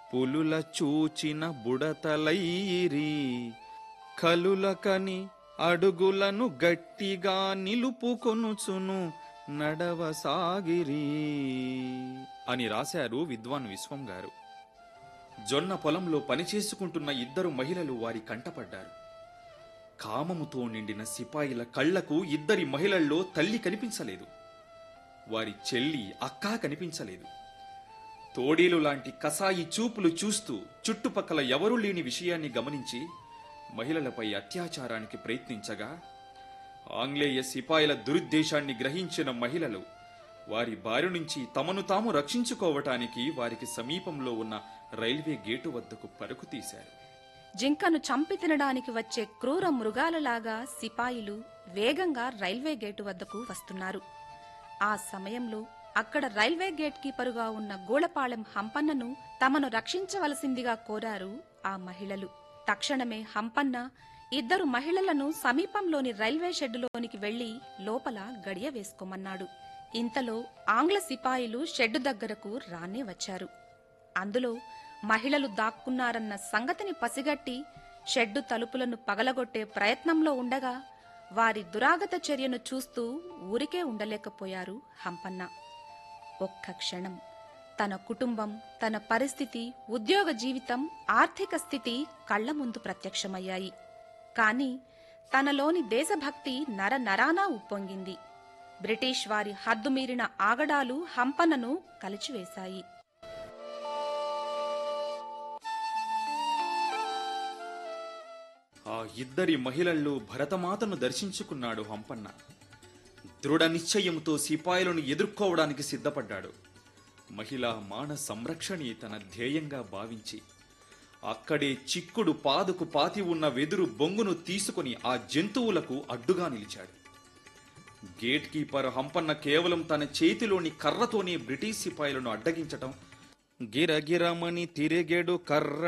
పులుల చూచిన బుడతలైరి కలులకని అడుగులను గట్టిగా నిలుపుకొనుచును నడవసాగిరి అని రాశారు విద్వాన్ విశ్వం గారు జొన్న పొలంలో పనిచేసుకుంటున్న ఇద్దరు మహిళలు వారి కంటపడ్డారు కామముతో నిండిన సిపాయిల కళ్లకు ఇద్దరి మహిళల్లో తల్లి కనిపించలేదు వారి చెల్లి అక్కా కనిపించలేదు తోడీలు లాంటి కసాయి చూపులు చూస్తూ చుట్టుపక్కల ఎవరూ లేని విషయాన్ని గమనించి మహిళలపై అత్యాచారానికి ప్రయత్నించగా ఆంగ్లేయ సిపాయిల దురుద్దేశాన్ని గ్రహించిన మహిళలు వారి బారి నుంచి తమను తాము రక్షించుకోవటానికి వారికి సమీపంలో ఉన్న రైల్వే గేటు వద్దకు పరుగు తీశారు జింకను చంపి తినడానికి వచ్చే క్రూర మృగాలలాగా సిపాయిలు వేగంగా రైల్వే గేటు వద్దకు వస్తున్నారు ఆ సమయంలో అక్కడ రైల్వే గేట్ కీపరుగా ఉన్న గూళపాళెం హంపన్నను తమను రక్షించవలసిందిగా కోరారు ఆ మహిళలు తక్షణమే హంపన్న ఇద్దరు మహిళలను సమీపంలోని రైల్వే షెడ్డులోనికి వెళ్లి లోపల గడియ వేసుకోమన్నాడు ఇంతలో ఆంగ్ల సిపాయిలు షెడ్డు దగ్గరకు రానే వచ్చారు అందులో మహిళలు దాక్కున్నారన్న సంగతిని పసిగట్టి షెడ్డు తలుపులను పగలగొట్టే ప్రయత్నంలో ఉండగా వారి దురాగత చర్యను చూస్తూ ఊరికే ఉండలేకపోయారు హంపన్న ఒక్క క్షణం తన కుటుంబం తన పరిస్థితి ఉద్యోగ జీవితం ఆర్థిక స్థితి కళ్ల ముందు ప్రత్యక్షమయ్యాయి కాని తనలోని దేశభక్తి నర నరానా ఉప్పొంగింది బ్రిటిష్ వారి హద్దుమీరిన ఆగడాలు హంపన్నను కలిచివేశాయి ఆ ఇద్దరి మహిళల్లో భరతమాతను దర్శించుకున్నాడు హంపన్న దృఢ నిశ్చయంతో సిపాయిలను ఎదుర్కోవడానికి సిద్ధపడ్డాడు మహిళా మాన సంరక్షణే తన ధ్యేయంగా భావించి అక్కడే చిక్కుడు పాదుకు పాతి ఉన్న వెదురు బొంగును తీసుకుని ఆ జంతువులకు అడ్డుగా నిలిచాడు గేట్ కీపర్ హంపన్న కేవలం తన చేతిలోని కర్రతోనే బ్రిటిష్ సిపాయిలను అడ్డగించటం గిరగిరమని తిరిగెడు కర్ర